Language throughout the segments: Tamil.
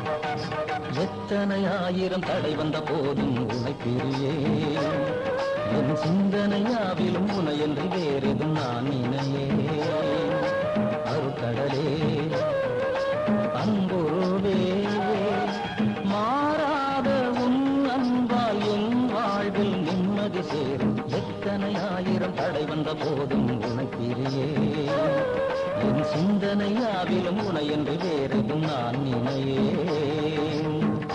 எத்தனை ஆயிரம் தடை வந்த போதும் உனை பிரியே என் சிந்தனையாவிலும் உனை என்று வேறெதும் நான் நினையே அருக்கடலே அன்புருவே மாறாத உன் அன்பால் என் வாழ்வில் நிம்மதி சேரும் எத்தனை ஆயிரம் தடை வந்த போதும் உனை பிரியே என் சிந்தனையாவிலும் உனை என்று வேறெதும் நான் நினையேன்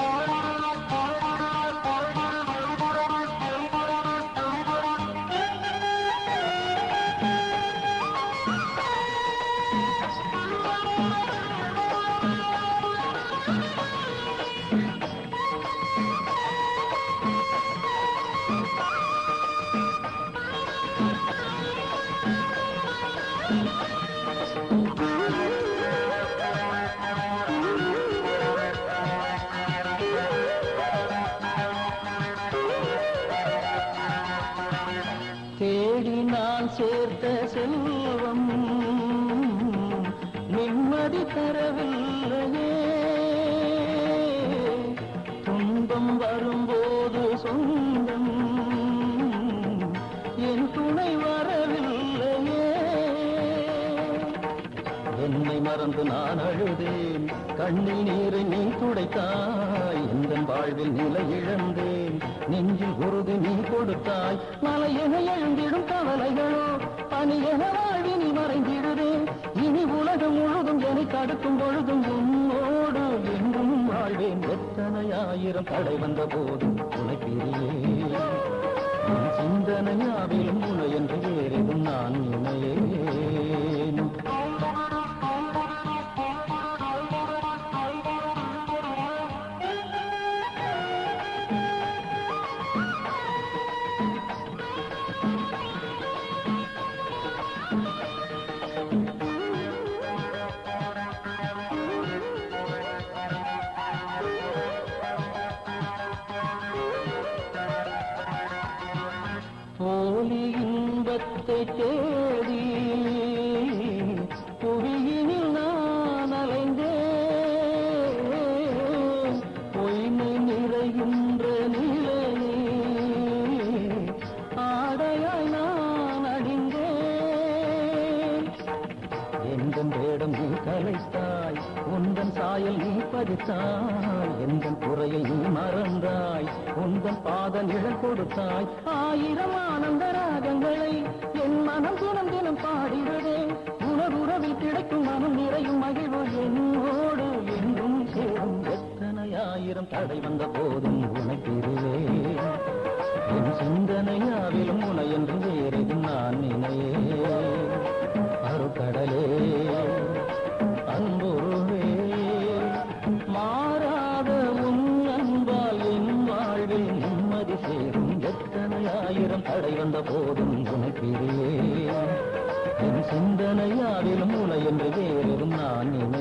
தேடி நான் சேர்த்த செல்வம் நிம்மதி தரவில்லையே துன்பம் வரும்போது சொந்தம் என் துணை வரவில்லையே என்னை மறந்து நான் அழுதேன் கண்ணில் நீரை நீ துடைத்தாய் எந்த வாழ்வில் நிலை இழந்தேன் நெஞ்சில் உறுதி நீ கொடுத்தாய் மலை என எழுந்திடும் கவலைகளோ பனி என வாழ்வினி மறைந்திடுதே இனி உலகம் முழுதும் என்னை தடுக்கும் பொழுதும் உன்னோடு என்றும் வாழ்வேன் எத்தனை ஆயிரம் தடை வந்த போதும் உனை பிரியே என் சிந்தனையாவிலும் உனை என்று வேறெதும் நான் நினையேன் போலி இன்பத்தை தேடி புவியினில் நான் அலைந்தேன் பொய்மை நிறைகின்ற நிலையே ஆடையாய் நான் அடிந்தேன் எந்தன் வேடம் நீ கலைத்தாய் உந்தன் சாயல் நீ பதித்தாய் எந்தன் குறையை நீ மறந்தாய் உந்தன் பாத நிழல் கொடுத்தாய் ஆயிரம் ஆனந்த ராகங்களை என் மனம் தினம் தினம் பாடிடுதே உணர்வுறவில் கிடைக்கும் மனம் நிறையும் மகிழ்வு என்னோடு என்றும் சேரும் எத்தனை ஆயிரம் தடை வந்த போதும் உனக்கிருவே என் சிந்தனையாவிலும் உனை என்று வேறெதும் நான் நினையே அருக்கடலே அன்புருவே மாறாத உன் அன்பால் என் வாழ்வில் நிம்மதி சேரும் எத்தனை ஆயிரம் தடை வந்த போதும் உனக்கிரியே என் சிந்தனையாவிலும் உனை என்று வேறெதும் நான் நினை